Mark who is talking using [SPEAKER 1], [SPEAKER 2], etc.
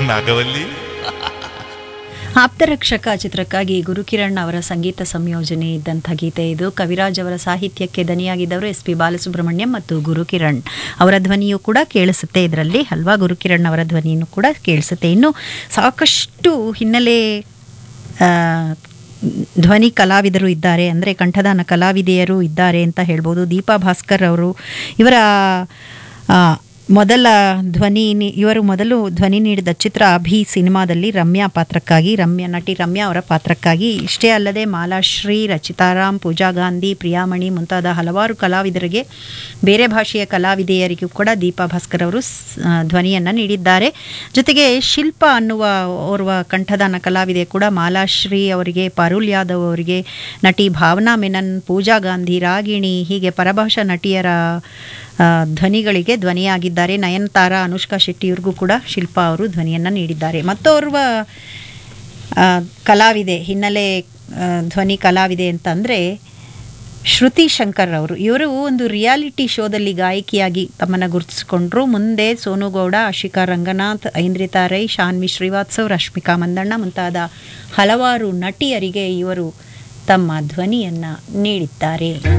[SPEAKER 1] ನಾಗವಲ್ಲಿ
[SPEAKER 2] ಆಪ್ತರಕ್ಷಕ ಚಿತ್ರಕ್ಕಾಗಿ ಗುರುಕಿರಣ್ ಅವರ ಸಂಗೀತ ಸಂಯೋಜನೆ ಇದ್ದಂಥ ಗೀತೆ ಇದು ಕವಿರಾಜ್ ಅವರ ಸಾಹಿತ್ಯಕ್ಕೆ ದನಿಯಾಗಿದ್ದವರು ಎಸ್ ಪಿ ಬಾಲಸುಬ್ರಹ್ಮಣ್ಯಂ ಮತ್ತು ಗುರುಕಿರಣ್ ಅವರ ಧ್ವನಿಯು ಕೂಡ ಕೇಳಿಸುತ್ತೆ ಇದರಲ್ಲಿ ಅಲ್ವಾ ಗುರುಕಿರಣ್ ಅವರ ಧ್ವನಿಯನ್ನು ಕೂಡ ಕೇಳಿಸುತ್ತೆ ಇನ್ನು ಸಾಕಷ್ಟು ಹಿನ್ನೆಲೆ ಆ, ಧ್ವನಿ ಕಲಾವಿದರು ಇದ್ದಾರೆ ಅಂದರೆ ಕಂಠದಾನ ಕಲಾವಿದೆಯರು ಇದ್ದಾರೆ ಅಂತ ಹೇಳ್ಬೋದು ದೀಪಾ ಭಾಸ್ಕರ್ ಅವರು ಇವರ ಆ, ಮೊದಲ ಧ್ವನಿ ನಿ- ಇವರು ಮೊದಲು ಧ್ವನಿ ನೀಡಿದ ಚಿತ್ರ ಅಭಿ ಸಿನಿಮಾದಲ್ಲಿ ರಮ್ಯಾ ಪಾತ್ರಕ್ಕಾಗಿ ರಮ್ಯಾ ನಟಿ ರಮ್ಯಾ ಅವರ ಪಾತ್ರಕ್ಕಾಗಿ ಇಷ್ಟೇ ಅಲ್ಲದೆ ಮಾಲಾಶ್ರೀ ರಚಿತಾರಾಮ್ ಪೂಜಾ ಗಾಂಧಿ ಪ್ರಿಯಾಮಣಿ ಮುಂತಾದ ಹಲವಾರು ಕಲಾವಿದರಿಗೆ ಬೇರೆ ಭಾಷೆಯ ಕಲಾವಿದೆಯರಿಗೂ ಕೂಡ ದೀಪಾ ಭಾಸ್ಕರ್ ಅವರು ಸ್- ಆ, ಧ್ವನಿಯನ್ನು ನೀಡಿದ್ದಾರೆ ಜೊತೆಗೆ ಶಿಲ್ಪ ಅನ್ನುವ ಓರ್ವ ಕಂಠದಾನ ಕಲಾವಿದೆ ಕೂಡ ಮಾಲಾಶ್ರೀ ಅವರಿಗೆ ಪಾರುಲ್ ಯಾದವ್ ಅವರಿಗೆ ನಟಿ ಭಾವನಾ ಮೆನನ್ ಪೂಜಾ ಗಾಂಧಿ ರಾಗಿಣಿ ಹೀಗೆ ಪರಭಾಷಾ ನಟಿಯರ ಆ, ಧ್ವನಿಗಳಿಗೆ ಧ್ವನಿಯಾಗಿದ್ದಾರೆ ನಯನತಾರ ಅನುಷ್ಕಾ ಶೆಟ್ಟಿ ಇವ್ರಿಗೂ ಕೂಡ ಶಿಲ್ಪಾ ಅವರು ಧ್ವನಿಯನ್ನು ನೀಡಿದ್ದಾರೆ ಮತ್ತೋರ್ವ ಆ, ಕಲಾವಿದೆ ಹಿನ್ನೆಲೆ ಆ, ಧ್ವನಿ ಕಲಾವಿದೆ ಅಂತಂದರೆ ಶ್ರುತಿ ಶಂಕರ್ ಅವರು ಇವರು ಒಂದು ರಿಯಾಲಿಟಿ ಶೋದಲ್ಲಿ ಗಾಯಕಿಯಾಗಿ ತಮ್ಮನ್ನು ಗುರುತಿಸಿಕೊಂಡ್ರು ಮುಂದೆ ಸೋನು ಗೌಡ ಆಶಿಕಾ ರಂಗನಾಥ್ ಐಂದ್ರಿತಾ ರೈ ಶಾನ್ವಿ ಶ್ರೀವಾತ್ಸವ್ ರಶ್ಮಿಕಾ ಮಂದಣ್ಣ ಮುಂತಾದ ಹಲವಾರು ನಟಿಯರಿಗೆ ಇವರು ತಮ್ಮ ಧ್ವನಿಯನ್ನು ನೀಡಿದ್ದಾರೆ